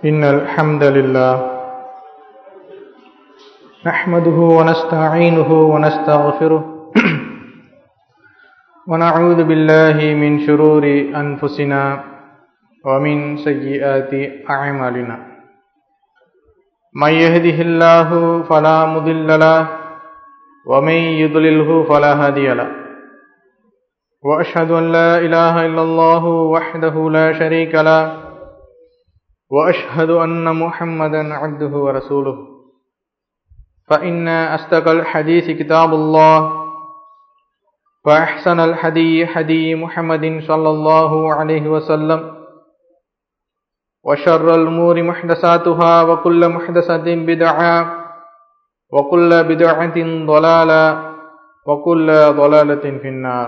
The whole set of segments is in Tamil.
إن الحمد لله نحمده ونستعينه ونستغفره ونعوذ بالله من شرور أنفسنا ومن سيئات أعمالنا من يهده الله فلا مضل له ومن يضلله فلا هادي له وأشهد أن لا إله إلا الله وحده لا شريك له وأشهد أن محمدا عبده ورسوله فإن أصدق الحديث كتاب الله وأحسن الحدي حدي محمد صلى الله عليه وسلم وشر الأمور محدثاتها وكل محدثة بدعة وكل بدعة ضلالة وكل ضلالة في النار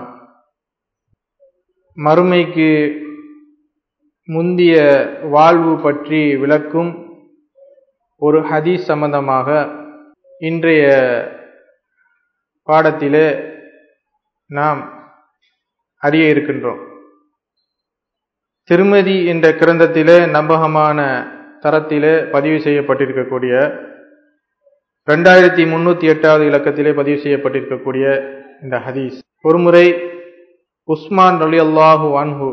மறுமைக்கு முந்திய வாழ்வு பற்றி விளக்கும் ஒரு ஹதீஸ் சம்பந்தமாக இன்றைய பாடத்திலே நாம் அறிய இருக்கின்றோம் திருமதி என்ற கிரந்தத்திலே நம்பகமான தரத்திலே பதிவு செய்யப்பட்டிருக்கக்கூடிய ரெண்டாயிரத்தி முன்னூத்தி எட்டாவது இலக்கத்திலே பதிவு செய்யப்பட்டிருக்கக்கூடிய இந்த ஹதீஸ் ஒருமுறை உஸ்மான் அலி அல்லாஹு அன்ஹு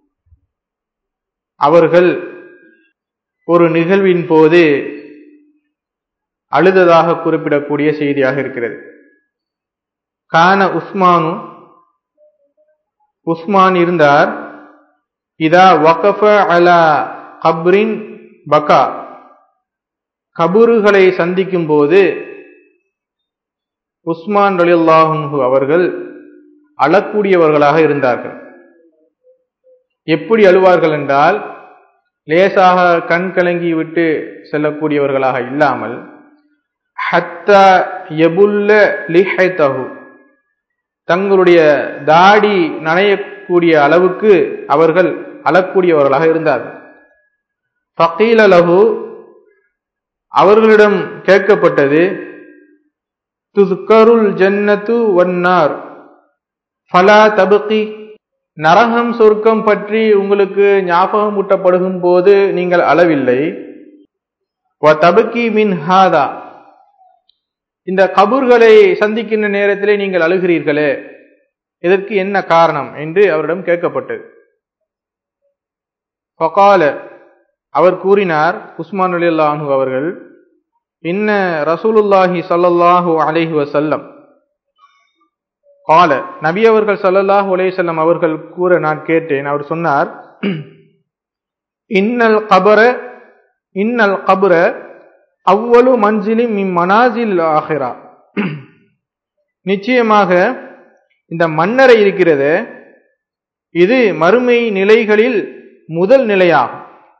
அவர்கள் ஒரு நிகழ்வின் போது அழுததாக குறிப்பிடக்கூடிய செய்தியாக இருக்கிறது கான உஸ்மானு உஸ்மான் இருந்தார் இதா வகஃப அலா கப்ரின் பகா கபூறுகளை சந்திக்கும் போது உஸ்மான் அலில்லாஹு அவர்கள் அழக்கூடியவர்களாக இருந்தார்கள் எப்படி அழுவார்கள் என்றால் லேசாக கண் கலங்கி விட்டு செல்லக்கூடியவர்களாக இல்லாமல் ஹத்தா எபுல்ல லிஹைத்தஹு தங்களுடைய தாடி நனையக்கூடிய அளவுக்கு அவர்கள் அழக்கூடியவர்களாக இருந்தார்கள் ஃபகீல லஹு அவர்களிடம் கேட்கப்பட்டது துஸ்கருல் ஜன்னத்து வன்னார் ஃபலா தபுகி நரகம் சொர்க்கம் பற்றி உங்களுக்கு ஞாபகம் ஊட்டப்படுகும் போது நீங்கள் அளவில்லை தபுக்கி மின் ஹாதா இந்த கபூர்களை சந்திக்கின்ற நேரத்திலே நீங்கள் அழுகிறீர்களே இதற்கு என்ன காரணம் என்று அவரிடம் கேட்கப்பட்டது பகால அவர் கூறினார் உஸ்மான் அலி அல்லாஹு அவர்கள் இன்ன ரசூலுல்லாஹி சல்லல்லாஹு அலைஹி வசல்லம் கால நபி அவர்கள் சல்லல்லாஹு அலையம் அவர்கள் கூற நான் கேட்டேன் அவர் சொன்னார் இன்னல் கபர இன்னல் கபர அவ்வளவு மஞ்சிலி மின் மனாஜில் ஆகிறா நிச்சயமாக இந்த மன்னரை இருக்கிறது இது மறுமை நிலைகளில் முதல் நிலையாகும்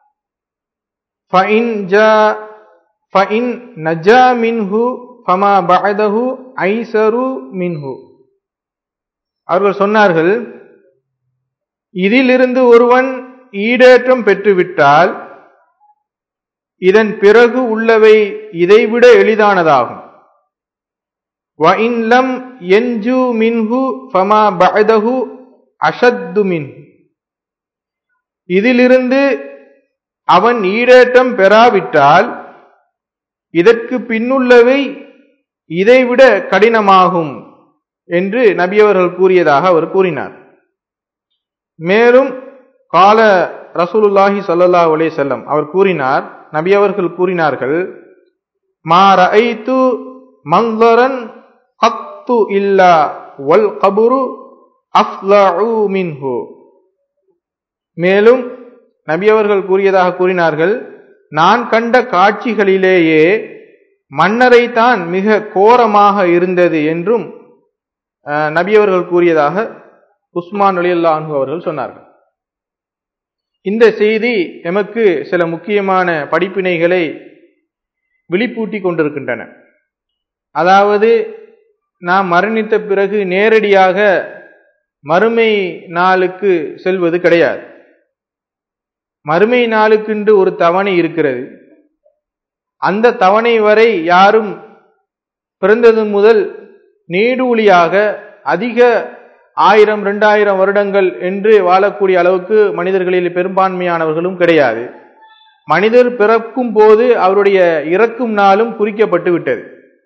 நஜா மின்ஹு ஃபமா பஅதஹு ஐசரு மின்ஹு அவர்கள் சொன்னார்கள் இதிலிருந்து ஒருவன் ஈடேற்றம் பெற்றுவிட்டால் இதன் பிறகு உள்ளவை இதைவிட எளிதானதாகும் வஇன்லம் என்ஜு மின்ஹு ஃபமா பஅதஹு அஷத்து மின் இதிலிருந்து அவன் ஈடேற்றம் பெறாவிட்டால் இதற்கு பின்னுள்ளவை இதைவிட கடினமாகும் என்று நபி அவர்கள் கூறியதாக அவர் கூறினார் மேலும் கால ரசூலுல்லாஹி சல்லா அலே செல்லம் அவர் கூறினார் நபி அவர்கள் கூறினார்கள் மா ரஐத்து மங்களரன் கத்து இல்லா வல் கபுரு அஃப்லஉ மின்ஹு மேலும் நபி அவர்கள் கூறியதாக கூறினார்கள் நான் கண்ட காட்சிகளிலேயே மன்னரை தான் மிக கோரமாக இருந்தது என்றும் நபி அவர்கள் கூறியதாக உஸ்மான் அலி அல்லாஹு அவர்கள் சொன்னார்கள் இந்த செய்தி எமக்கு சில முக்கியமான படிப்பினைகளை விழிப்பூட்டி கொண்டிருக்கின்றன அதாவது நாம் மரணித்த பிறகு நேரடியாக மறுமை நாளுக்கு செல்வது கிடையாது மறுமை நாளுக்கென்று ஒரு தவணை இருக்கிறது அந்த தவணை வரை யாரும் பிறந்தது முதல் நீடூழியாக அதிக ஆயிரம் ரெண்டாயிரம் வருடங்கள் என்று வாழக்கூடிய அளவுக்கு மனிதர்களில் பெரும்பான்மையானவர்களும் கிடையாது மனிதர் பிறக்கும் போது அவருடைய இறக்கும் நாளும் குறிக்கப்பட்டு விட்டது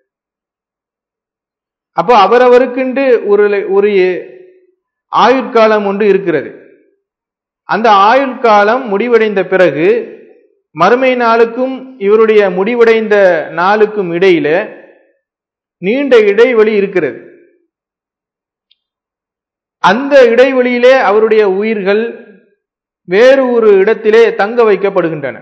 அப்போ அவரவருக்கென்று ஒரு ஒரு ஆயுட்காலம் ஒன்று இருக்கிறது அந்த ஆயுட்காலம் முடிவடைந்த பிறகு மறுமை நாளுக்கும் இவருடைய முடிவடைந்த நாளுக்கும் இடையில நீண்ட இடைவெளி இருக்கிறது அந்த இடைவெளியிலே அவருடைய உயிர்கள் வேறு ஒரு இடத்திலே தங்க வைக்கப்படுகின்றன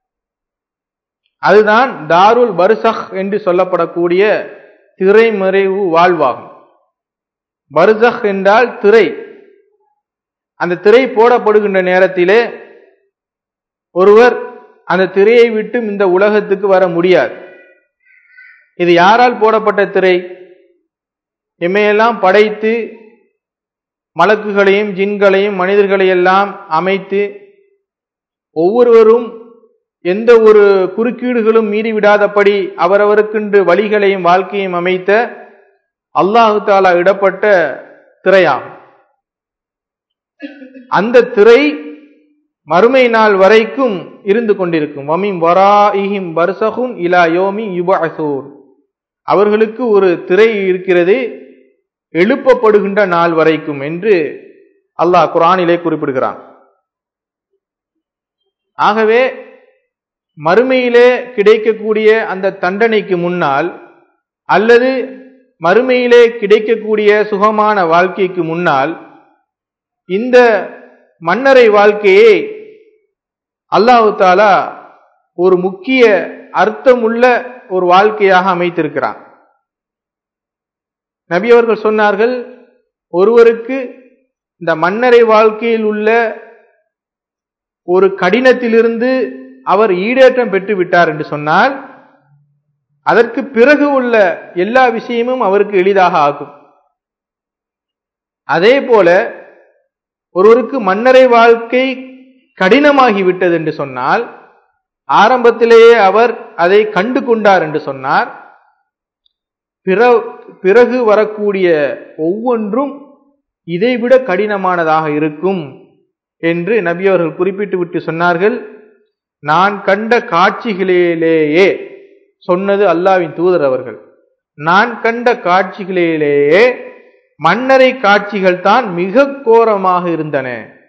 அதுதான் தாருல் பர்சஹ் என்று சொல்லப்படக்கூடிய திரைமறைவு வாழ்வாகும் பர்சஹ் என்றால் திரை அந்த திரை போடப்படுகின்ற நேரத்திலே ஒருவர் அந்த திரையை விட்டு இந்த உலகத்துக்கு வர முடியாது இது யாரால் போடப்பட்ட திரை எம்மையெல்லாம் படைத்து மலக்குகளையும் ஜின்களையும் மனிதர்களையெல்லாம் அமைத்து ஒவ்வொருவரும் எந்த ஒரு குறுக்கீடுகளும் மீறிவிடாதபடி அவரவருக்கென்று வழிகளையும் வாழ்க்கையும் அமைத்த அல்லாஹு தாலா இடப்பட்ட திரையாகும் அந்த திரை மறுமை நாள் வரைக்கும் இருந்து கொண்டிருக்கும் வமிம் வராஇஹிம் பர்சகும் இலா யோமி யுபஅசூர் அவர்களுக்கு ஒரு திரை இருக்கிறது எழுப்பப்படுகின்ற நாள் வரைக்கும் என்று அல்லாஹ் குரானிலே குறிப்பிடுகிறான் ஆகவே மறுமையிலே கிடைக்கக்கூடிய அந்த தண்டனைக்கு முன்னால் அல்லது மறுமையிலே கிடைக்கக்கூடிய சுகமான வாழ்க்கைக்கு முன்னால் இந்த மன்னரை வாழ்க்கையை அல்லாஹு தாலா ஒரு முக்கிய அர்த்தமுள்ள ஒரு வாழ்க்கையாக அமைத்திருக்கிறான் நபி அவர்கள் சொன்னார்கள் ஒருவருக்கு இந்த மன்னரை வாழ்க்கையில் உள்ள ஒரு கடினத்திலிருந்து அவர் ஈடேற்றம் பெற்று விட்டார் என்று சொன்னால் அதற்கு பிறகு உள்ள எல்லா விஷயமும் அவருக்கு எளிதாக ஆகும் அதே போல ஒருவருக்கு மன்னரை வாழ்க்கை கடினமாகிவிட்டது என்று சொன்னால் ஆரம்பத்திலேயே அவர் அதை கண்டு கொண்டார் என்று சொன்னார் பிறகு வரக்கூடிய ஒவ்வொன்றும் இதைவிட கடினமானதாக இருக்கும் என்று நபி அவர்கள் குறிப்பிட்டு விட்டு சொன்னார்கள் நான் கண்ட காட்சிகளிலேயே சொன்னது அல்லாவின் தூதர் அவர்கள் நான் கண்ட காட்சிகளிலேயே மன்னரை காட்சிகள் தான் மிக கோரமாக இருந்தன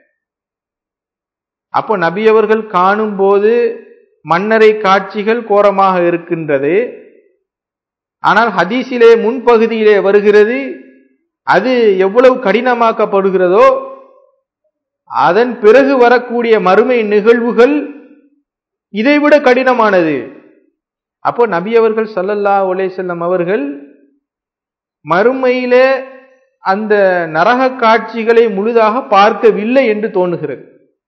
அப்போ நபி அவர்கள் காணும் போது மன்னரை காட்சிகள் கோரமாக இருக்கின்றது ஆனால் ஹதீஸிலே முன்பகுதியிலே வருகிறது அது எவ்வளவு கடினமாக்கப்படுகிறதோ அதன் பிறகு வரக்கூடிய மறுமை நிகழ்வுகள் இதைவிட கடினமானது அப்போ நபி அவர்கள் சல்லல்லா ஒலே செல்லம் அவர்கள் மறுமையிலே அந்த நரக காட்சிகளை முழுதாக பார்க்கவில்லை என்று தோணுகிறது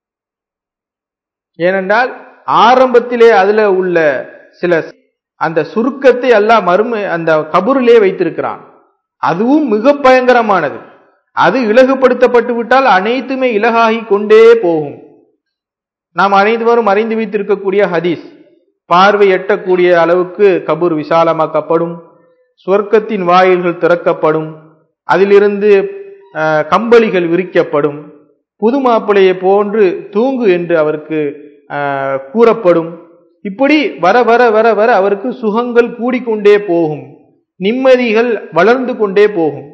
ஏனென்றால் ஆரம்பத்திலே அதுல உள்ள சில அந்த சுருக்கத்தை எல்லாம் மறுமை அந்த கபூரிலே வைத்திருக்கிறான் அதுவும் மிக பயங்கரமானது அது இலகுபடுத்தப்பட்டு விட்டால் அனைத்துமே இலகாகி கொண்டே போகும் நாம் அனைவரும் அறிந்து வைத்திருக்கக்கூடிய ஹதீஸ் பார்வை எட்டக்கூடிய அளவுக்கு கபூர் விசாலமாக்கப்படும் சொர்க்கத்தின் வாயில்கள் திறக்கப்படும் அதிலிருந்து கம்பளிகள் விரிக்கப்படும் புது மாப்பிளையை போன்று தூங்கு என்று அவருக்கு கூறப்படும் இப்படி வர வர வர வர அவருக்கு சுகங்கள் கூடிக்கொண்டே போகும் நிம்மதிகள் வளர்ந்து கொண்டே போகும்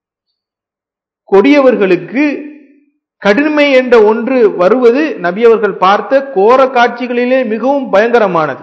கொடியவர்களுக்கு கடுமை என்ற ஒன்று வருவது நபி அவர்கள் பார்த்த கோர காட்சிகளிலே மிகவும் பயங்கரமானது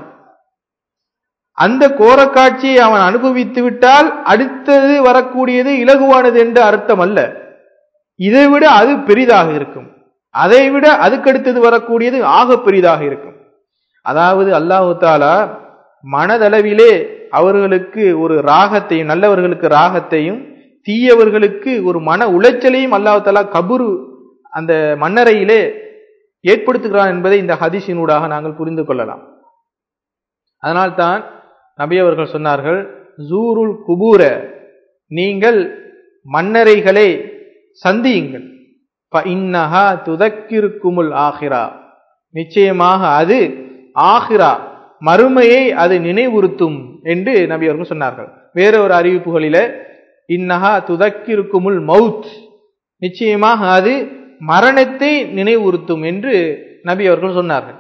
அந்த கோர காட்சியை அவன் அனுபவித்து விட்டால் அடுத்தது வரக்கூடியது இலகுவானது என்ற அர்த்தம் அல்ல இதைவிட அது பெரிதாக இருக்கும் அதைவிட அதுக்கடுத்தது வரக்கூடியது ஆக பெரிதாக இருக்கும் அதாவது அல்லாஹு தாலா மனதளவிலே அவர்களுக்கு ஒரு ராகத்தையும் நல்லவர்களுக்கு ராகத்தையும் தீயவர்களுக்கு ஒரு மன உளைச்சலையும் அல்லாஹு தாலா கபுரு அந்த மன்னரையிலே ஏற்படுத்துகிறான் என்பதை இந்த ஹதிஷினூடாக நாங்கள் புரிந்து கொள்ளலாம் அதனால்தான் நபி அவர்கள் சொன்னார்கள் ஜூருல் குபூர நீங்கள் மன்னரைகளை சந்தியுங்கள் இன்னஹா துதக்கிருக்குமுல் ஆஹிரா நிச்சயமாக அது ஆஹிரா மறுமையை அது நினைவுறுத்தும் என்று நபி அவர்கள் சொன்னார்கள் வேற ஒரு அறிவிப்புகளில இன்னஹா துதக்கிருக்குமுல் மவுத் நிச்சயமாக அது மரணத்தை நினைவுறுத்தும் என்று நபி அவர்கள் சொன்னார்கள்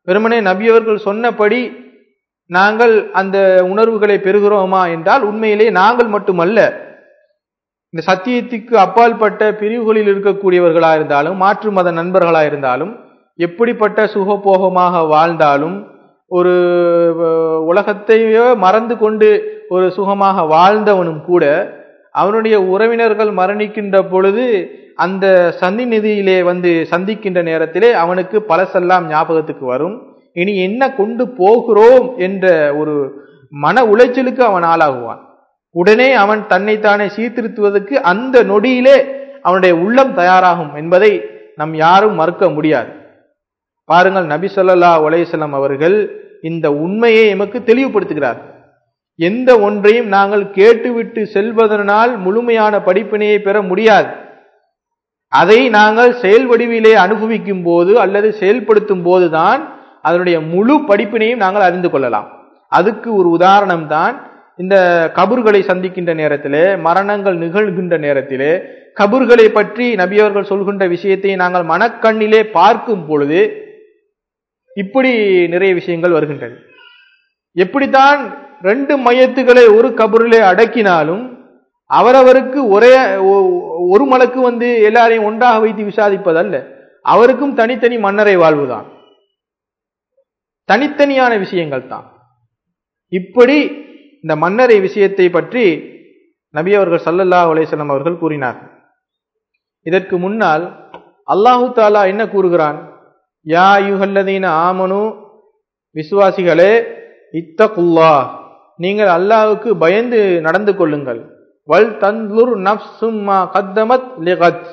வெறுமனே நபியவர்கள் சொன்னபடி நாங்கள் அந்த உணர்வுகளை பெறுகிறோமா என்றால் உண்மையிலே நாங்கள் மட்டுமல்ல இந்த சத்தியத்துக்கு அப்பாற்பட்ட பிரிவுகளில் இருக்கக்கூடியவர்களா இருந்தாலும் மாற்று மத நண்பர்களா இருந்தாலும் எப்படிப்பட்ட சுகபோகமாக வாழ்ந்தாலும் ஒரு உலகத்தையோ மறந்து கொண்டு ஒரு சுகமாக வாழ்ந்தவனும் கூட அவனுடைய உறவினர்கள் மரணிக்கின்ற பொழுது அந்த சந்தி நிதியிலே வந்து சந்திக்கின்ற நேரத்திலே அவனுக்கு பழசெல்லாம் ஞாபகத்துக்கு வரும் இனி என்ன கொண்டு போகிறோம் என்ற ஒரு மன உளைச்சலுக்கு அவன் ஆளாகுவான் உடனே அவன் தன்னைத்தானே சீர்திருத்துவதற்கு அந்த நொடியிலே அவனுடைய உள்ளம் தயாராகும் என்பதை நம் யாரும் மறுக்க முடியாது பாருங்கள் நபி சொல்லல்லா உலைசலம் அவர்கள் இந்த உண்மையை எமக்கு தெளிவுபடுத்துகிறார் எந்த ஒன்றையும் நாங்கள் கேட்டுவிட்டு செல்வதனால் முழுமையான படிப்பினையை பெற முடியாது அதை நாங்கள் செயல் வடிவிலே அனுபவிக்கும் போது அல்லது செயல்படுத்தும் போதுதான் அதனுடைய முழு படிப்பினையும் நாங்கள் அறிந்து கொள்ளலாம் அதுக்கு ஒரு உதாரணம் தான் இந்த கபர்களை சந்திக்கின்ற நேரத்திலே மரணங்கள் நிகழ்கின்ற நேரத்திலே கபர்களை பற்றி நபியவர்கள் சொல்கின்ற விஷயத்தை நாங்கள் மனக்கண்ணிலே பார்க்கும் பொழுது இப்படி நிறைய விஷயங்கள் வருகின்றன எப்படித்தான் ரெண்டு மையத்துகளை ஒரு கபரிலே அடக்கினாலும் அவரவருக்கு ஒரே ஒரு மலக்கு வந்து எல்லாரையும் ஒன்றாக வைத்து விசாரிப்பதல்ல அவருக்கும் தனித்தனி மன்னரை வாழ்வுதான் தனித்தனியான விஷயங்கள் தான் இப்படி இந்த மன்னரை விஷயத்தை பற்றி நபி அவர்கள் சல்லல்லா அலேசல்லம் அவர்கள் கூறினார்கள் இதற்கு முன்னால் அல்லாஹு தாலா என்ன கூறுகிறான் யா யுகல்லதீன ஆமனு விசுவாசிகளே இத்தகுல்லா நீங்கள் அல்லாஹுக்கு பயந்து நடந்து கொள்ளுங்கள் வல் தந்துர் நப்சும்மா கத்தமத் லிகத்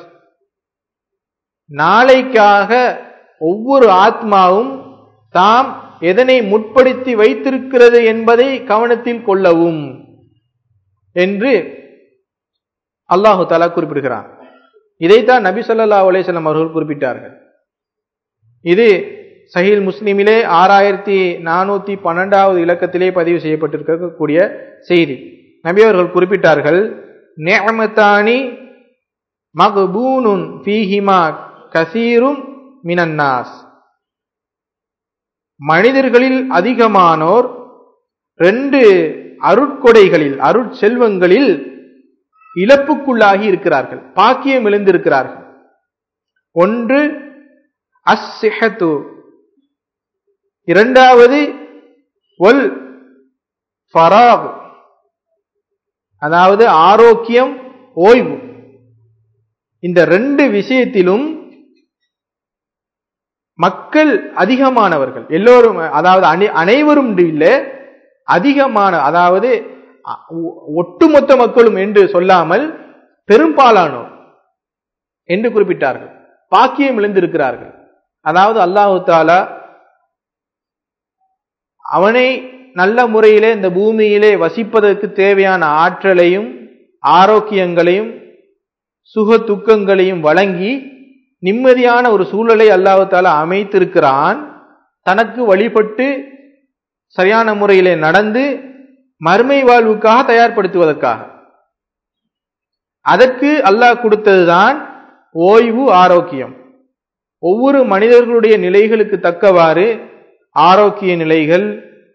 நாளைக்காக ஒவ்வொரு ஆத்மாவும் தாம் எதனை முற்படுத்தி வைத்திருக்கிறது என்பதை கவனத்தில் கொள்ளவும் என்று அல்லாஹு தாலா குறிப்பிடுகிறான் இதைத்தான் நபி சொல்லா அலேசல்லம் அவர்கள் குறிப்பிட்டார்கள் இது சஹீல் முஸ்லிமிலே ஆறாயிரத்தி நானூத்தி பன்னெண்டாவது இலக்கத்திலே பதிவு செய்யப்பட்டிருக்கக்கூடிய செய்தி நபி அவர்கள் குறிப்பிட்டார்கள் நேமத்தானி மகபூனுன் ஃபீஹிமா கசீரும் மினன்னாஸ் மனிதர்களில் அதிகமானோர் ரெண்டு அருட்கொடைகளில் அருட்செல்வங்களில் இழப்புக்குள்ளாகி இருக்கிறார்கள் பாக்கியம் எழுந்திருக்கிறார்கள் ஒன்று அஸ்ஸிஹத்து இரண்டாவது ஒல் ஃபராக் அதாவது ஆரோக்கியம் ஓய்வு இந்த ரெண்டு விஷயத்திலும் மக்கள் அதிகமானவர்கள் எல்லோரும் அதாவது அனைவரும் இல்லை அதிகமான அதாவது ஒட்டுமொத்த மக்களும் என்று சொல்லாமல் பெரும்பாலானோர் என்று குறிப்பிட்டார்கள் பாக்கியம் இழந்திருக்கிறார்கள் அதாவது அல்லாஹு தாலா அவனை நல்ல முறையிலே இந்த பூமியிலே வசிப்பதற்கு தேவையான ஆற்றலையும் ஆரோக்கியங்களையும் சுக துக்கங்களையும் வழங்கி நிம்மதியான ஒரு சூழலை அல்லாஹு தாலா அமைத்திருக்கிறான் தனக்கு வழிபட்டு சரியான முறையிலே நடந்து மறுமை வாழ்வுக்காக தயார்படுத்துவதற்காக அதற்கு அல்லாஹ் கொடுத்ததுதான் ஓய்வு ஆரோக்கியம் ஒவ்வொரு மனிதர்களுடைய நிலைகளுக்கு தக்கவாறு ஆரோக்கிய நிலைகள்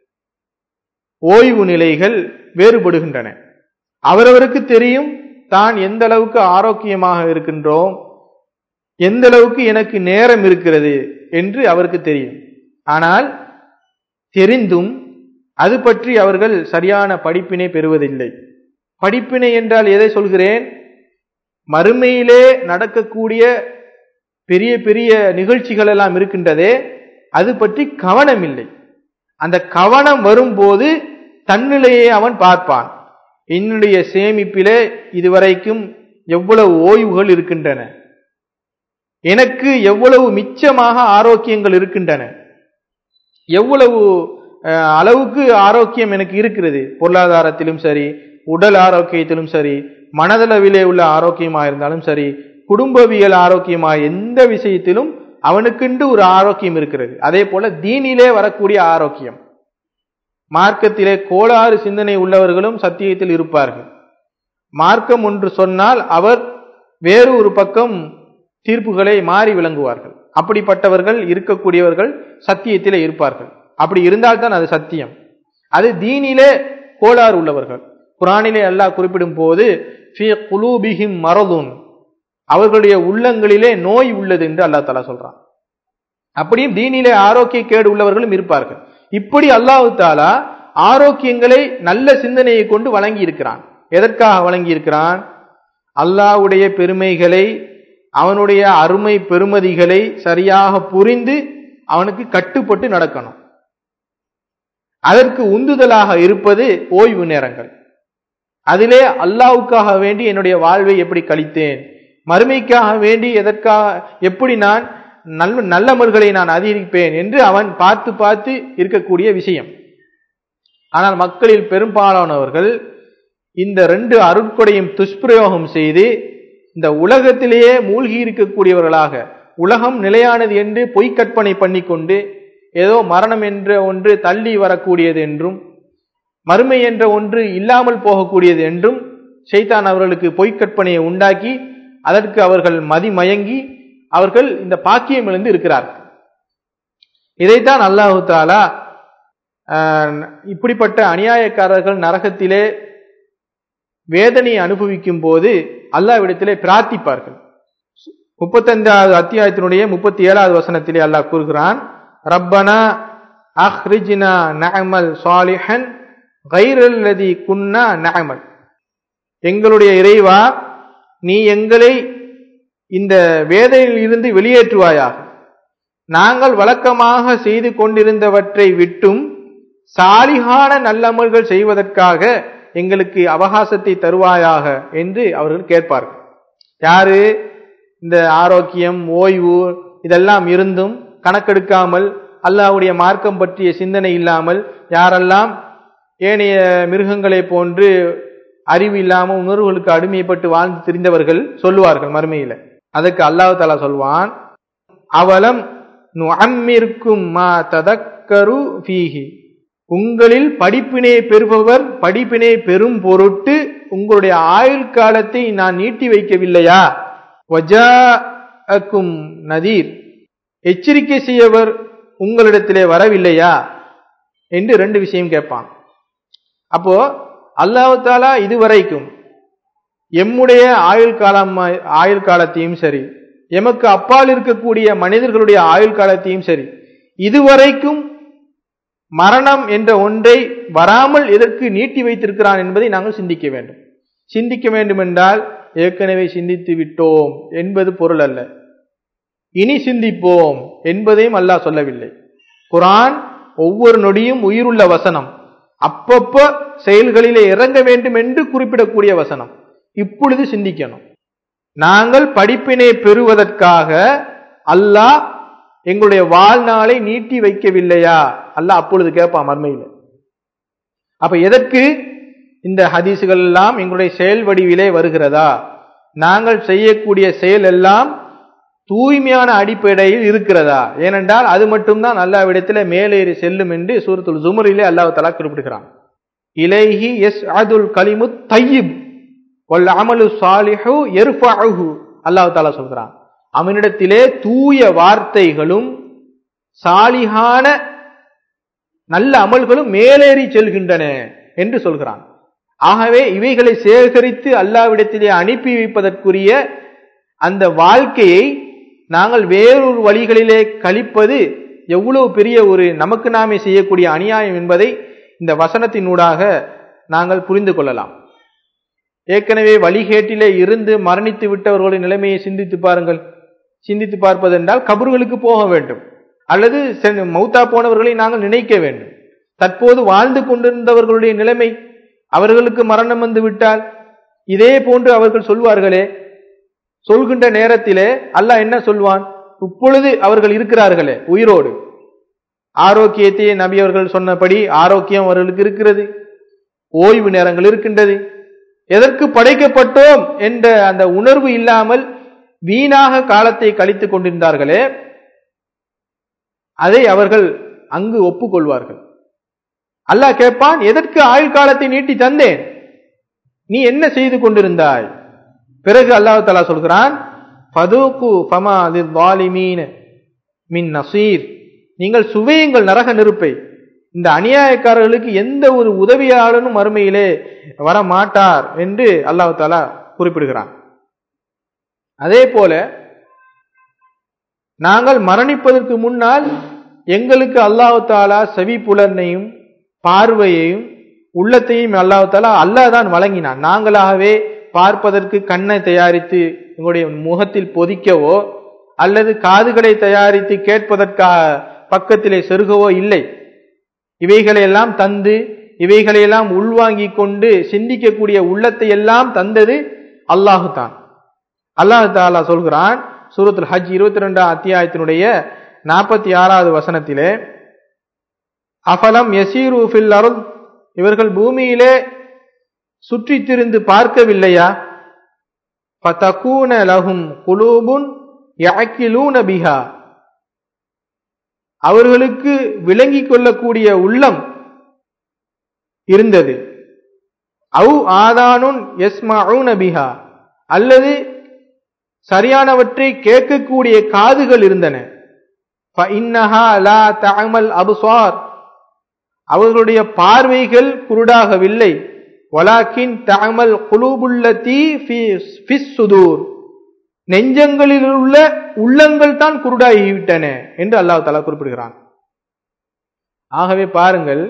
ஓய்வு நிலைகள் வேறுபடுகின்றன அவரவருக்கு தெரியும் தான் எந்த அளவுக்கு ஆரோக்கியமாக இருக்கின்றோம் எந்த அளவுக்கு எனக்கு நேரம் இருக்கிறது என்று அவருக்கு தெரியும் ஆனால் தெரிந்தும் அது பற்றி அவர்கள் சரியான படிப்பினை பெறுவதில்லை படிப்பினை என்றால் எதை சொல்கிறேன் மறுமையிலே நடக்கக்கூடிய பெரிய பெரிய நிகழ்ச்சிகள் எல்லாம் இருக்கின்றதே அது பற்றி கவனம் இல்லை அந்த கவனம் வரும்போது தன்னிலையை அவன் பார்ப்பான் என்னுடைய சேமிப்பிலே இதுவரைக்கும் எவ்வளவு ஓய்வுகள் இருக்கின்றன எனக்கு எவ்வளவு மிச்சமாக ஆரோக்கியங்கள் இருக்கின்றன எவ்வளவு அளவுக்கு ஆரோக்கியம் எனக்கு இருக்கிறது பொருளாதாரத்திலும் சரி உடல் ஆரோக்கியத்திலும் சரி மனதளவிலே உள்ள ஆரோக்கியமா இருந்தாலும் சரி குடும்பவியல் ஆரோக்கியமா எந்த விஷயத்திலும் அவனுக்கென்று ஒரு ஆரோக்கியம் இருக்கிறது அதே போல தீனிலே வரக்கூடிய ஆரோக்கியம் மார்க்கத்திலே கோளாறு சிந்தனை உள்ளவர்களும் சத்தியத்தில் இருப்பார்கள் மார்க்கம் ஒன்று சொன்னால் அவர் வேறு ஒரு பக்கம் தீர்ப்புகளை மாறி விளங்குவார்கள் அப்படிப்பட்டவர்கள் இருக்கக்கூடியவர்கள் சத்தியத்திலே இருப்பார்கள் அப்படி இருந்தால்தான் அது சத்தியம் அது தீனிலே கோளாறு உள்ளவர்கள் குரானிலே அல்லாஹ் குறிப்பிடும் போது ஃபீ குலூபிஹிம் மரதுன் அவர்களுடைய உள்ளங்களிலே நோய் உள்ளது என்று அல்லாஹ் தலா சொல்றான் அப்படியும் தீனிலே ஆரோக்கிய கேடு உள்ளவர்களும் இருப்பார்கள் இப்படி அல்லாஹு தாலா ஆரோக்கியங்களை நல்ல சிந்தனையை கொண்டு வழங்கி இருக்கிறான் எதற்காக வழங்கி இருக்கிறான் அல்லாஹ்வுடைய பெருமைகளை அவனுடைய அருமை பெருமதிகளை சரியாக புரிந்து அவனுக்கு கட்டுப்பட்டு நடக்கணும் அதற்கு உந்துதலாக இருப்பது ஓய்வு நேரங்கள் அதிலே அல்லாவுக்காக வேண்டி என்னுடைய வாழ்வை எப்படி கழித்தேன் மறுமைக்காக வேண்டி எதற்காக எப்படி நான் நல்ல நல்லமல்களை நான் அதிகரிப்பேன் என்று அவன் பார்த்து பார்த்து இருக்கக்கூடிய விஷயம் ஆனால் மக்களில் பெரும்பாலானவர்கள் இந்த ரெண்டு அருட்கொடையும் துஷ்பிரயோகம் செய்து இந்த உலகத்திலேயே மூழ்கி இருக்கக்கூடியவர்களாக உலகம் நிலையானது என்று பொய்க்கற்பனை பண்ணிக்கொண்டு ஏதோ மரணம் என்ற ஒன்று தள்ளி வரக்கூடியது என்றும் மறுமை என்ற ஒன்று இல்லாமல் போகக்கூடியது என்றும் ஷைத்தான் அவர்களுக்கு பொய்க்கற்பனையை உண்டாக்கி அதற்கு அவர்கள் மதிமயங்கி அவர்கள் இந்த பாக்கியம் இழந்து இருக்கிறார்கள் இதைத்தான் அல்லாஹு தாலா இப்படிப்பட்ட அநியாயக்காரர்கள் நரகத்திலே வேதனையை அனுபவிக்கும் போது அல்லாவிடத்திலே பிரார்த்திப்பார்கள் முப்பத்தைந்தாவது அத்தியாயத்தினுடைய முப்பத்தி ஏழாவது வசனத்திலே அல்லாஹ் கூறுகிறான் ரப்பனா அஹ்ரிஜினா நஅமல் சாலிஹன் கைரல்லதி குன்னா நஅமல் எங்களுடைய இறைவா நீ எங்களை இந்த வேதையில் இருந்து வெளியேற்றுவாயாக நாங்கள் வழக்கமாக செய்து கொண்டிருந்தவற்றை விட்டும் சாலிகான நல்லமல்கள் செய்வதற்காக எங்களுக்கு அவகாசத்தை தருவாயாக என்று அவர்கள் கேட்பார்கள் யாரு இந்த ஆரோக்கியம் ஓய்வு இதெல்லாம் இருந்தும் கணக்கெடுக்காமல் அல்லாவுடைய மார்க்கம் பற்றிய சிந்தனை இல்லாமல் யாரெல்லாம் ஏனைய மிருகங்களை போன்று அறிவு இல்லாமல் உணர்வுகளுக்கு அடிமைப்பட்டு வாழ்ந்து திரிந்தவர்கள் சொல்லுவார்கள் மறுமையில அதுக்கு அல்லாஹ் தாலா சொல்வான் அவலம் நுஅம்மிருக்கும் மா ததக்கரு ஃபீஹி உங்களில் படிப்பினை பெறுபவர் படிப்பினை பெறும் பொருட்டு உங்களுடைய ஆயுள் காலத்தை நான் நீட்டி வைக்கவில்லையா வஜாக்கும் நதீர் எச்சரிக்கை செய்யவர் உங்களிடத்திலே வரவில்லையா என்று ரெண்டு விஷயம் கேட்பான் அப்போ அல்லாஹு தாலா இதுவரைக்கும் எம்முடைய ஆயுள் காலம் ஆயுள் காலத்தையும் சரி எமக்கு அப்பால் இருக்கக்கூடிய மனிதர்களுடைய ஆயுள் காலத்தையும் சரி இதுவரைக்கும் மரணம் என்ற ஒன்றை வராமல் எதற்கு நீட்டி வைத்திருக்கிறான் என்பதை நாங்கள் சிந்திக்க வேண்டும் சிந்திக்க வேண்டும் என்றால் ஏற்கனவே சிந்தித்து விட்டோம் என்பது பொருள் அல்ல இனி சிந்திப்போம் என்பதையும் அல்லாஹ் சொல்லவில்லை குரான் ஒவ்வொரு நொடியும் உயிருள்ள வசனம் அப்பப்ப செயல்களிலே இறங்க வேண்டும் என்று குறிப்பிடக்கூடிய வசனம் இப்பொழுது சிந்திக்கணும் நாங்கள் படிப்பினை பெறுவதற்காக அல்லாஹ் எங்களுடைய வாழ்நாளை நீட்டி வைக்கவில்லையா அல்லாஹ் அப்பொழுது கேட்பான் மர்மையில் அப்ப எதற்கு இந்த ஹதீசுகள் எல்லாம் எங்களுடைய செயல் வடிவிலே வருகிறதா நாங்கள் செய்யக்கூடிய செயல் எல்லாம் தூய்மையான அடிப்படையில் இருக்கிறதா ஏனென்றால் அது மட்டும்தான் அல்லாவிடத்தில் மேலேறி செல்லும் என்று சூரத்துல் ஜுமரிலே அல்லாஹ் தலா குறிப்பிடுகிறான் இலைஹி எஸ் அதுல் கலிமு தையிப் ஒல் அமலு சாலிஹு எருஃபாஹு அல்லாஹ் தாலா சொல்கிறான் அவனிடத்திலே தூய வார்த்தைகளும் சாலிகான நல்ல அமல்களும் மேலேறி செல்கின்றன என்று சொல்கிறான் ஆகவே இவைகளை சேகரித்து அல்லாவிடத்திலே அனுப்பி வைப்பதற்குரிய அந்த வாழ்க்கையை நாங்கள் வேறொரு வழிகளிலே கழிப்பது எவ்வளவு பெரிய ஒரு நமக்கு நாமே செய்யக்கூடிய அநியாயம் என்பதை இந்த வசனத்தினூடாக நாங்கள் புரிந்து கொள்ளலாம் ஏற்கனவே வழிகேட்டிலே இருந்து மரணித்து விட்டவர்களுடைய நிலைமையை சிந்தித்து பாருங்கள் சிந்தித்து பார்ப்பதென்றால் கபர்களுக்கு போக வேண்டும் அல்லது மௌத்தா போனவர்களை நாங்கள் நினைக்க வேண்டும் தற்போது வாழ்ந்து கொண்டிருந்தவர்களுடைய நிலைமை அவர்களுக்கு மரணம் வந்து விட்டால் இதே போன்று அவர்கள் சொல்வார்களே சொல்கின்ற நேரத்திலே அல்லாஹ் என்ன சொல்வான் இப்பொழுது அவர்கள் இருக்கிறார்களே உயிரோடு ஆரோக்கியத்தை நபி அவர்கள் சொன்னபடி ஆரோக்கியம் அவர்களுக்கு இருக்கிறது ஓய்வு நேரங்கள் இருக்கின்றது எதற்கு படைக்கப்பட்டோம் என்ற அந்த உணர்வு இல்லாமல் வீணாக காலத்தை கழித்துக் கொண்டிருந்தார்களே அதை அவர்கள் அங்கு ஒப்புக்கொள்வார்கள் அல்லாஹ் கேட்பான் எதற்கு ஆயுள் காலத்தை நீட்டி தந்தேன் நீ என்ன செய்து கொண்டிருந்தாய் பிறகு அல்லாஹ் தலா சொல்கிறான் ஃபதூக்கு ஃபமா வாலிமீன் மின் நசீர் நீங்கள் சுவையுங்கள் நரக நெருப்பை இந்த அநியாயக்காரர்களுக்கு எந்த ஒரு உதவியாளனும் மறுமையிலே வர மாட்டார் என்று அல்லாஹ் தாலா குறிப்பிடுகிறான் அதே போல நாங்கள் மரணிப்பதற்கு முன்னால் எங்களுக்கு அல்லாஹு தாலா செவி புலனையும் பார்வையையும் உள்ளத்தையும் அல்லாஹு தாலா அல்லாஹ் தான் வழங்கினான் நாங்களாகவே பார்ப்பதற்கு கண்ணை தயாரித்து எங்களுடைய முகத்தில் பொதிக்கவோ அல்லது காதுகளை தயாரித்து கேட்பதற்காக பக்கத்திலே செருகவோ இல்லை இவைகளை எல்லாம் தந்து இவைகளை எல்லாம் உள்வாங்கிக் கொண்டு சிந்திக்கக்கூடிய உள்ளத்தை எல்லாம் தந்தது அல்லாஹு தான் அல்லாஹு தாலா சொல்கிறான் சூரத்துல் ஹஜ் இருபத்தி ரெண்டாம் அத்தியாயத்தினுடைய நாற்பத்தி ஆறாவது வசனத்திலே அஃபலம் யசீரு ஃபில் அருள் இவர்கள் பூமியிலே சுற்றித் திரிந்து பார்க்கவில்லையா ஃபதகூன லஹும் குலூபுன் யஅக்கிலூன பிஹா அவர்களுக்கு விளங்கிக் கொள்ளக்கூடிய உள்ளம் இருந்தது அவு ஆதானுன் எஸ்மஊன பிஹா அல்லது சரியானவற்றை கேட்கக்கூடிய காதுகள் இருந்தன ஃபஇன்னஹா லா தஅமல் அப்சார் அவர்களுடைய பார்வைகள் குருடாகவில்லை வலாக்கின் தஅமல் குலூபுல்லதி ஃபிஸ் சுதூர் நெஞ்சங்களில் உள்ள உள்ளங்கள் தான் குருடாகிவிட்டன என்று அல்லாஹ் தலா குறிப்பிடுகிறான் ஆகவே பாருங்கள்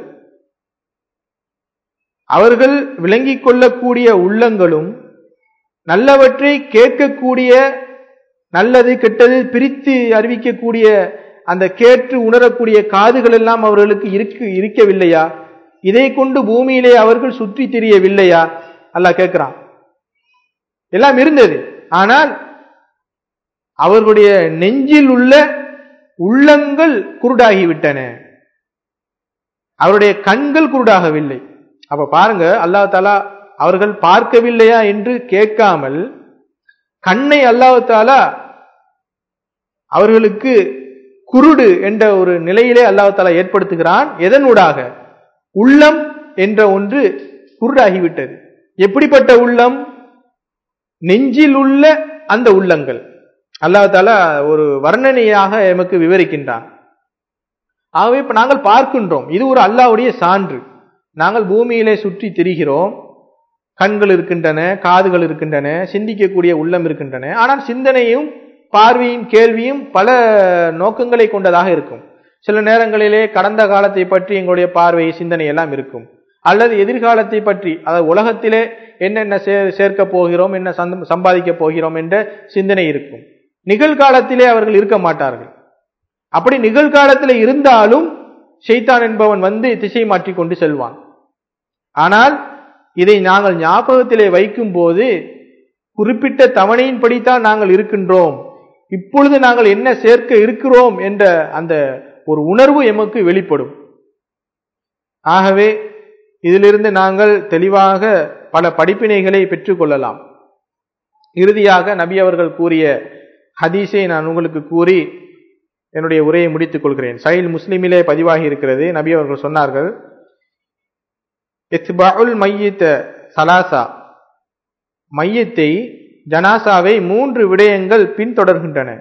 அவர்கள் விளங்கிக் கொள்ளக்கூடிய உள்ளங்களும் நல்லவற்றை கேட்கக்கூடிய நல்லது கெட்டது பிரித்து அறிவிக்கக்கூடிய அந்த கேட்டு உணரக்கூடிய காதுகள் எல்லாம் அவர்களுக்கு இருக்கு இருக்கவில்லையா இதை கொண்டு பூமியிலே அவர்கள் சுற்றி திரியவில்லையா அல்லாஹ் கேட்கிறான் எல்லாம் இருந்தது ஆனால் அவர்களுடைய நெஞ்சில் உள்ள உள்ளங்கள் குருடாகிவிட்டன அவருடைய கண்கள் குருடாகவில்லை அப்ப பாருங்க அல்லா தாலா அவர்கள் பார்க்கவில்லையா என்று கேட்காமல் கண்ணை அல்லாஹ் தாலா அவர்களுக்கு குருடு என்ற ஒரு நிலையிலே அல்லாஹ் தாலா ஏற்படுத்துகிறான் எதனூடாக உள்ளம் என்ற ஒன்று குருடாகிவிட்டது எப்படிப்பட்ட உள்ளம் நெஞ்சில் உள்ள அந்த உள்ளங்கள் அல்லாஹ் தாலா ஒரு வர்ணனையாக எமக்கு விவரிக்கின்றான் ஆகவே இப்ப நாங்கள் பார்க்கின்றோம் இது ஒரு அல்லாவுடைய சான்று நாங்கள் பூமியிலே சுற்றி திரிகிறோம் கண்கள் இருக்கின்றன காதுகள் இருக்கின்றன சிந்திக்கக்கூடிய உள்ளம் இருக்கின்றன ஆனால் சிந்தனையும் பார்வையும் கேள்வியும் பல நோக்கங்களை கொண்டதாக இருக்கும் சில நேரங்களிலே கடந்த காலத்தை பற்றி எங்களுடைய பார்வை சிந்தனை எல்லாம் இருக்கும் அல்லது எதிர்காலத்தை பற்றி அதாவது உலகத்திலே என்னென்ன சேர்க்க போகிறோம் என்ன சம்பாதிக்க போகிறோம் என்ற சிந்தனை இருக்கும் நிகழ்காலத்திலே அவர்கள் இருக்க மாட்டார்கள் அப்படி நிகழ்காலத்தில் இருந்தாலும் ஷெய்தான் என்பவன் வந்து திசை மாற்றி கொண்டு செல்வான் ஆனால் இதை நாங்கள் ஞாபகத்திலே வைக்கும் போது குறிப்பிட்ட தவணையின்படித்தான் நாங்கள் இருக்கின்றோம் இப்பொழுது நாங்கள் என்ன சேர்க்க இருக்கிறோம் என்ற அந்த ஒரு உணர்வு எமக்கு வெளிப்படும் ஆகவே இதிலிருந்து நாங்கள் தெளிவாக பல படிப்பினைகளை பெற்றுக்கொள்ளலாம் இறுதியாக நபி அவர்கள் கூறிய ஹதீஸை நான் உங்களுக்கு கூறி என்னுடைய உரையை முடித்துக் கொள்கிறேன் சைல் முஸ்லிமிலே பதிவாகி இருக்கிறது நபி அவர்கள் சொன்னார்கள் இத்பாஉல் மையத்த சலாசா மையத்தை ஜனாசாவை மூன்று விடயங்கள் பின்தொடர்கின்றன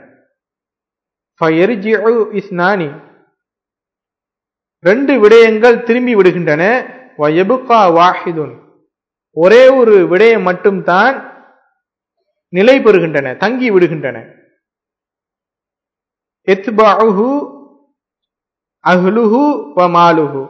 இஸ்னானி ரெண்டு விடயங்கள் திரும்பி விடுகின்றன வாஹிதுன் ஒரே ஒரு விடயம் மட்டும்தான் நிலை பெறுகின்றன தங்கி விடுகின்றன எத்பாஹு அஹ்லுஹு வ மாலுஹு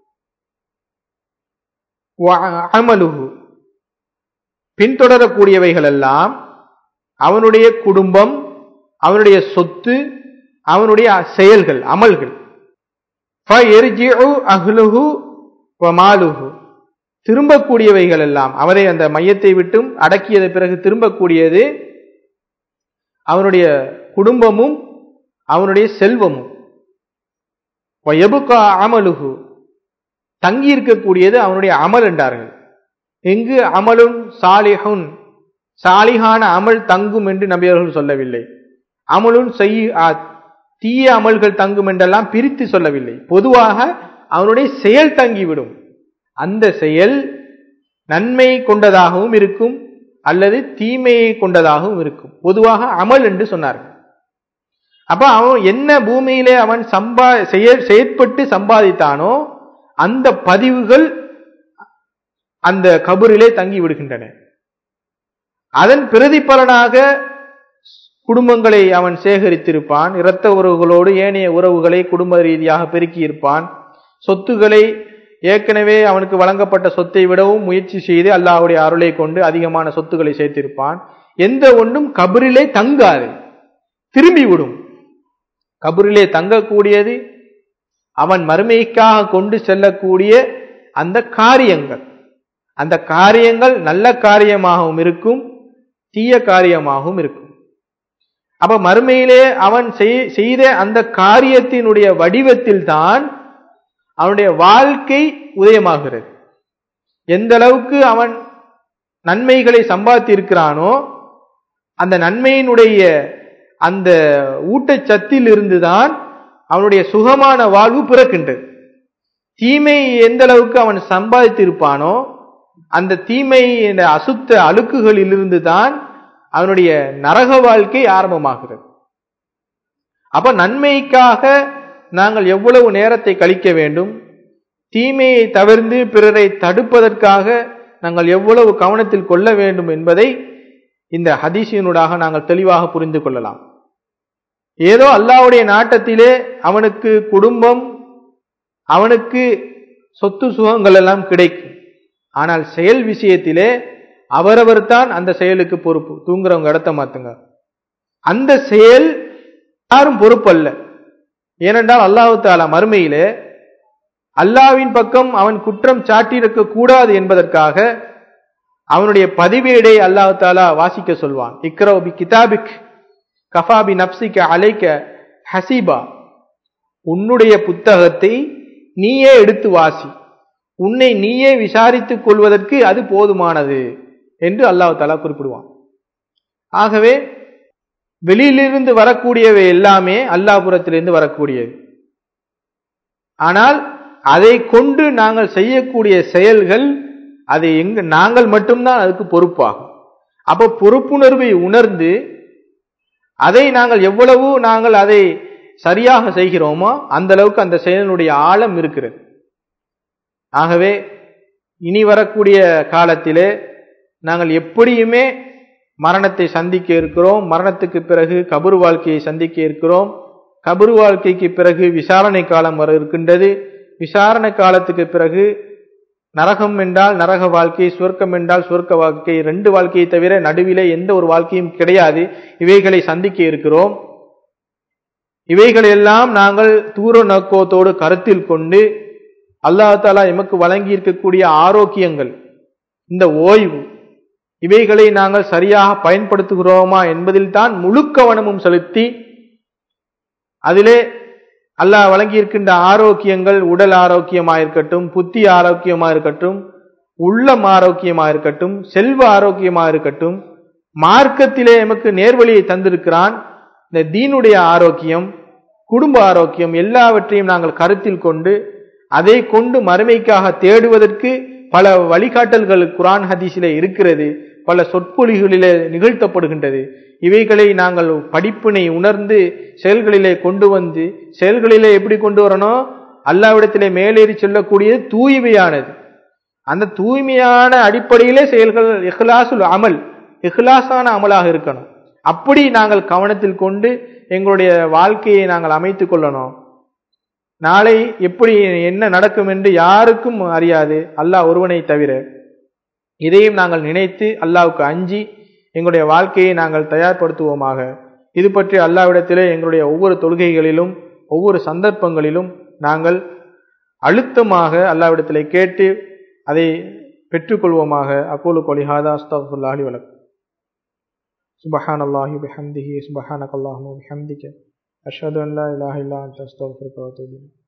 அமலுஹு பின்தொடரக்கூடியவைகள் எல்லாம் அவனுடைய குடும்பம் அவனுடைய சொத்து அவனுடைய செயல்கள் அமல்கள் அஹ்லுஹு வ மாலுஹு திரும்பக்கூடியவைகள் எல்லாம் அவரை அந்த மையத்தை விட்டும் அடக்கியது பிறகு திரும்பக்கூடியது அவனுடைய குடும்பமும் அவனுடைய செல்வமும் எபுகா அமலுகு தங்கி இருக்கக்கூடியது அவனுடைய அமல் என்றார்கள் எங்கு அமலுன் சாலிஹுன் சாலிகான அமல் தங்கும் என்று நபியவர்கள் சொல்லவில்லை அமலுன் செய் தீய அமல்கள் தங்கும் என்றெல்லாம் பிரித்து சொல்லவில்லை பொதுவாக அவனுடைய செயல் தங்கிவிடும் அந்த செயல் நன்மை கொண்டதாகவும் இருக்கும் அல்லது தீமையை கொண்டதாகவும் இருக்கும் பொதுவாக அமல் என்று சொன்னார்கள் அப்ப அவன் என்ன பூமியிலே அவன் சம்பா செய்ய செயற்பட்டு சம்பாதித்தானோ அந்த பதிவுகள் அந்த கபரிலே தங்கி விடுகின்றன அதன் பிரதிபலனாக குடும்பங்களை அவன் சேகரித்திருப்பான் இரத்த உறவுகளோடு ஏனைய உறவுகளை குடும்ப ரீதியாக பெருக்கியிருப்பான் சொத்துக்களை ஏற்கனவே அவனுக்கு வழங்கப்பட்ட சொத்தை விடவும் முயற்சி செய்து அல்லாஹ்வுடைய அருளை கொண்டு அதிகமான சொத்துக்களை சேர்த்திருப்பான் எந்த ஒன்றும் கபரிலே தங்காது திரும்பி விடும் கபரிலே தங்கக்கூடியது அவன் மறுமைக்காக கொண்டு செல்லக்கூடிய அந்த காரியங்கள் அந்த காரியங்கள் நல்ல காரியமாகவும் இருக்கும் தீய காரியமாகவும் இருக்கும் அப்ப மறுமையிலே அவன் செய்- செய்த அந்த காரியத்தினுடைய வடிவத்தில் தான் அவனுடைய வாழ்க்கை உதயமாகிறது எந்த அளவுக்கு அவன் நன்மைகளை சம்பாதித்திருக்கிறானோ அந்த நன்மையினுடைய அந்த ஊட்டச்சத்தில் இருந்துதான் அவனுடைய சுகமான வாழ்வு பிறக்கின்றது தீமை எந்த அளவுக்கு அவன் சம்பாதித்திருப்பானோ அந்த தீமை என்ற அசுத்த அழுக்குகளிலிருந்து தான் அவனுடைய நரக வாழ்க்கை ஆரம்பமாகிறது அப்ப நன்மைக்காக நாங்கள் எவ்வளவு நேரத்தை கழிக்க வேண்டும் தீமையை தவிர்த்து பிறரை தடுப்பதற்காக நாங்கள் எவ்வளவு கவனத்தில் கொள்ள வேண்டும் என்பதை இந்த ஹதீஸினூடாக நாங்கள் தெளிவாக புரிந்து கொள்ளலாம் ஏதோ அல்லாஹ்வுடைய நாட்டத்திலே அவனுக்கு குடும்பம் அவனுக்கு சொத்து சுகங்கள் எல்லாம் கிடைக்கும் ஆனால் செயல் விஷயத்திலே அவரவர் தான் அந்த செயலுக்கு பொறுப்பு தூங்குறவங்க இடத்த மாத்துங்க அந்த செயல் யாரும் பொறுப்பல்ல ஏனென்றால் அல்லாஹு தாலா மறுமையிலே அல்லாவின் பக்கம் அவன் குற்றம் சாட்டியிருக்க கூடாது என்பதற்காக அவனுடைய பதிவேடை அல்லாஹு தாலா வாசிக்க சொல்வான் இக்ரோ பி கிதாபிக் கஃபாபி நப்சிக்க அலைக்க ஹசீபா உன்னுடைய புத்தகத்தை நீயே எடுத்து வாசி உன்னை நீயே விசாரித்துக் கொள்வதற்கு அது போதுமானது என்று அல்லாஹ் தாலா குறிப்பிடுவான் ஆகவே வெளியிலிருந்து வரக்கூடியவை எல்லாமே அல்லாஹ்புரத்திலிருந்து வரக்கூடியது ஆனால் அதை கொண்டு நாங்கள் செய்யக்கூடிய செயல்கள் அதை எங்க நாங்கள் மட்டும்தான் அதுக்கு பொறுப்பாகும் அப்ப பொறுப்புணர்வை உணர்ந்து அதை நாங்கள் எவ்வளவு நாங்கள் அதை சரியாக செய்கிறோமோ அந்த அளவுக்கு அந்த செயலினுடைய ஆழம் இருக்கிறது ஆகவே இனி வரக்கூடிய காலத்திலே நாங்கள் எப்படியுமே மரணத்தை சந்திக்க இருக்கிறோம் மரணத்துக்கு பிறகு கபரு வாழ்க்கையை சந்திக்க இருக்கிறோம் கபரு வாழ்க்கைக்கு பிறகு விசாரணை காலம் வர இருக்கின்றது விசாரணை காலத்துக்கு பிறகு நரகம் என்றால் நரக வாழ்க்கை சுவர்க்கம் என்றால் சுவர்க்க வாழ்க்கை ரெண்டு வாழ்க்கையை தவிர நடுவிலே எந்த ஒரு வாழ்க்கையும் கிடையாது இவைகளை சந்திக்க இருக்கிறோம் இவைகள் எல்லாம் நாங்கள் தூர நோக்கத்தோடு கருத்தில் கொண்டு அல்லாஹாலா எமக்கு வழங்கி இருக்கக்கூடிய ஆரோக்கியங்கள் இந்த ஓய்வு இவைகளை நாங்கள் சரியாக பயன்படுத்துகிறோமா என்பதில் தான் முழு கவனமும் செலுத்தி அதிலே அல்லாஹ் வழங்கியிருக்கின்ற ஆரோக்கியங்கள் உடல் ஆரோக்கியமாக இருக்கட்டும் புத்தி ஆரோக்கியமாக இருக்கட்டும் உள்ளம் ஆரோக்கியமாக இருக்கட்டும் செல்வ ஆரோக்கியமாக இருக்கட்டும் மார்க்கத்திலே எமக்கு நேர்வழியை தந்திருக்கிறான் இந்த தீனுடைய ஆரோக்கியம் குடும்ப ஆரோக்கியம் எல்லாவற்றையும் நாங்கள் கருத்தில் கொண்டு அதை கொண்டு மறுமைக்காக தேடுவதற்கு பல வழிகாட்டல்கள் குரான் ஹதீஸிலே இருக்கிறது பல சொற்பொழிகளிலே நிகழ்த்தப்படுகின்றது இவைகளை நாங்கள் படிப்பினை உணர்ந்து செயல்களிலே கொண்டு வந்து செயல்களிலே எப்படி கொண்டு வரணும் அல்லாவிடத்திலே மேலேறி செல்லக்கூடியது தூய்மையானது அந்த தூய்மையான அடிப்படையிலே செயல்கள் இஹ்லாசுல் அமல் இஹ்லாஸான அமலாக இருக்கணும் அப்படி நாங்கள் கவனத்தில் கொண்டு எங்களுடைய வாழ்க்கையை நாங்கள் அமைத்துக் கொள்ளணும் நாளை எப்படி என்ன நடக்கும் என்று யாருக்கும் அறியாது அல்லாஹ் ஒருவனை தவிர இதையும் நாங்கள் நினைத்து அல்லாவுக்கு அஞ்சி எங்களுடைய வாழ்க்கையை நாங்கள் தயார்படுத்துவோமாக இது பற்றி அல்லாவிடத்திலே எங்களுடைய ஒவ்வொரு தொழுகைகளிலும் ஒவ்வொரு சந்தர்ப்பங்களிலும் நாங்கள் அழுத்தமாக அல்லாவிடத்திலே கேட்டு அதை பெற்றுக்கொள்வோமாக அக்கூலு கொலிஹாதா அஸ்தகுல்லாஹி வலக் சுபஹான் அல்லாஹி பிஹம்திஹி சுபஹானக் அல்லாஹு பிஹம்திக அஷ்ஹது அன் லா இலாஹ இல்லா அன்த அஸ்தக்ஃபிருக வ அத்தூபு இலைக்